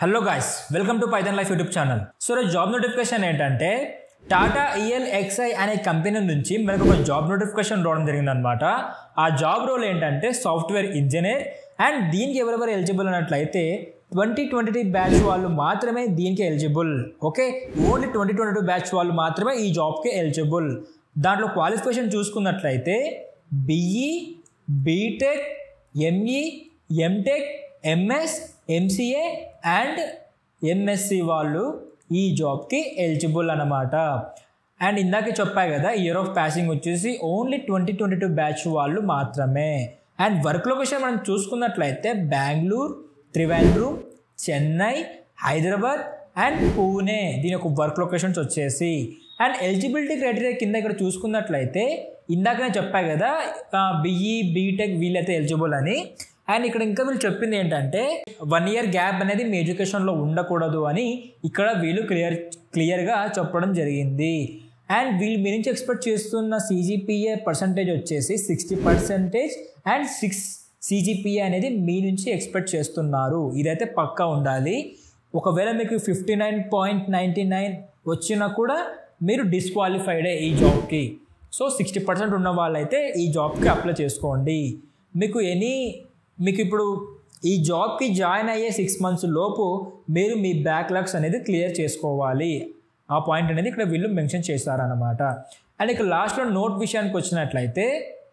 hello guys welcome to Python life YouTube channel so job notification ఏంటంటే Tata E L X I అనే company నుంచి మనకు ఒక జాబ్ నోటిఫికేషన్ రావడం జరిగిందనమాట ఆ జాబ్ రోల్ ఏంటంటే సాఫ్ట్వేర్ ఇంజనీర్ అండ్ దీనికి ఎవరెవరు ఎలిజిబుల్ అన్నట్లయితే ట్వంటీ ట్వంటీ టూ బ్యాచ్ వాళ్ళు మాత్రమే దీనికి eligible okay only twenty twenty two batch వాళ్ళు మాత్రమే ఈ జాబ్కి ఎలిజిబుల్ దాంట్లో క్వాలిఫికేషన్ చూసుకున్నట్లయితే BE BTech ME MTech MS MCA and MSc వాళ్ళు ఈ జాబ్కి ఎలిజిబుల్ అనమాట అండ్ ఇందాక చెప్పా కదా ఇయర్ ఆఫ్ పాసింగ్ వచ్చేసి only twenty twenty two batch వాళ్ళు మాత్రమే అండ్ వర్క్ లొకేషన్ మనం చూసుకున్నట్లయితే బెంగళూరు త్రివేంద్రం చెన్నై హైదరాబాద్ అండ్ పూణే దీని యొక్క వర్క్ లొకేషన్స్ వచ్చేసి అండ్ ఎలిజిబిలిటీ క్రైటీరియా కింద ఇక్కడ చూసుకున్నట్లయితే ఇందాకనే చెప్పా కదా బిఈ బీటెక్ వీళ్ళైతే ఎలిజిబుల్ అని అండ్ ఇక్కడ ఇంకా వీళ్ళు చెప్పింది ఏంటంటే వన్ ఇయర్ గ్యాప్ అనేది మీ ఎడ్యుకేషన్లో ఉండకూడదు అని ఇక్కడ వీళ్ళు క్లియర్ క్లియర్గా చెప్పడం జరిగింది అండ్ వీళ్ళు మీ నుంచి ఎక్స్పెక్ట్ చేస్తున్న సీజీపీఏ పర్సంటేజ్ వచ్చేసి sixty percentage and six CGPA అనేది మీ నుంచి ఎక్స్పెక్ట్ చేస్తున్నారు ఇదైతే పక్కా ఉండాలి ఒకవేళ మీకు fifty nine point ninety nine వచ్చినా కూడా మీరు డిస్క్వాలిఫైడే ఈ జాబ్కి సో సిక్స్టీ పర్సెంట్ ఉన్న వాళ్ళైతే ఈ జాబ్కి అప్లై చేసుకోండి మీకు ఎనీ మీకు ఇప్పుడు ఈ జాబ్కి జాయిన్ అయ్యే సిక్స్ మంత్స్ లోపు మీరు మీ బ్యాక్లాగ్స్ అనేది క్లియర్ చేసుకోవాలి ఆ పాయింట్ అనేది ఇక్కడ వీళ్ళు మెన్షన్ చేస్తారనమాట అండ్ ఇక లాస్ట్లో నోట్ విషయానికి వచ్చినట్లయితే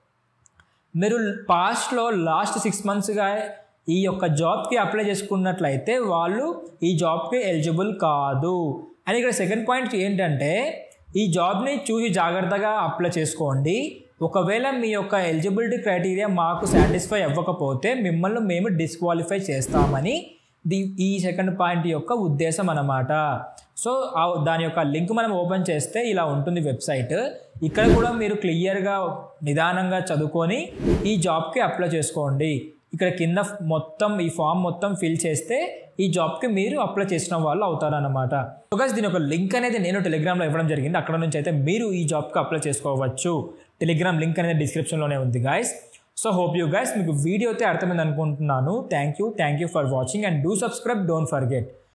మీరు పాస్ట్లో లాస్ట్ సిక్స్ మంత్స్గా ఈ యొక్క జాబ్కి అప్లై చేసుకున్నట్లయితే వాళ్ళు ఈ జాబ్కి ఎలిజిబుల్ కాదు అండ్ ఇక్కడ సెకండ్ పాయింట్ ఏంటంటే ఈ జాబ్ని చూసి జాగ్రత్తగా అప్లై చేసుకోండి ఒకవేళ మీ యొక్క ఎలిజిబిలిటీ క్రైటీరియా మాకు సాటిస్ఫై అవ్వకపోతే మిమ్మల్ని మేము డిస్క్వాలిఫై చేస్తామని ది ఈ సెకండ్ పాయింట్ యొక్క ఉద్దేశం అన్నమాట సో దాని యొక్క లింక్ మనం ఓపెన్ చేస్తే ఇలా ఉంటుంది వెబ్సైట్ ఇక్కడ కూడా మీరు క్లియర్గా నిదానంగా చదువుకొని ఈ జాబ్కి అప్లై చేసుకోండి ఇక్కడ కింద మొత్తం ఈ ఫామ్ మొత్తం ఫిల్ చేస్తే ఈ జాబ్కి మీరు అప్లై చేసిన వాళ్ళు అవుతారనమాట ఒకసారి దీని ఒక లింక్ అనేది నేను టెలిగ్రామ్లో ఇవ్వడం జరిగింది అక్కడ నుంచి అయితే మీరు ఈ జాబ్కి అప్లై చేసుకోవచ్చు టెలిగ్రామ్ లింక్ అనేది డిస్క్రిప్షన్లోనే ఉంది guys so hope you guys మీకు వీడియో అయితే అర్థమైంది అనుకుంటున్నాను thank you thank you for watching and do subscribe don't forget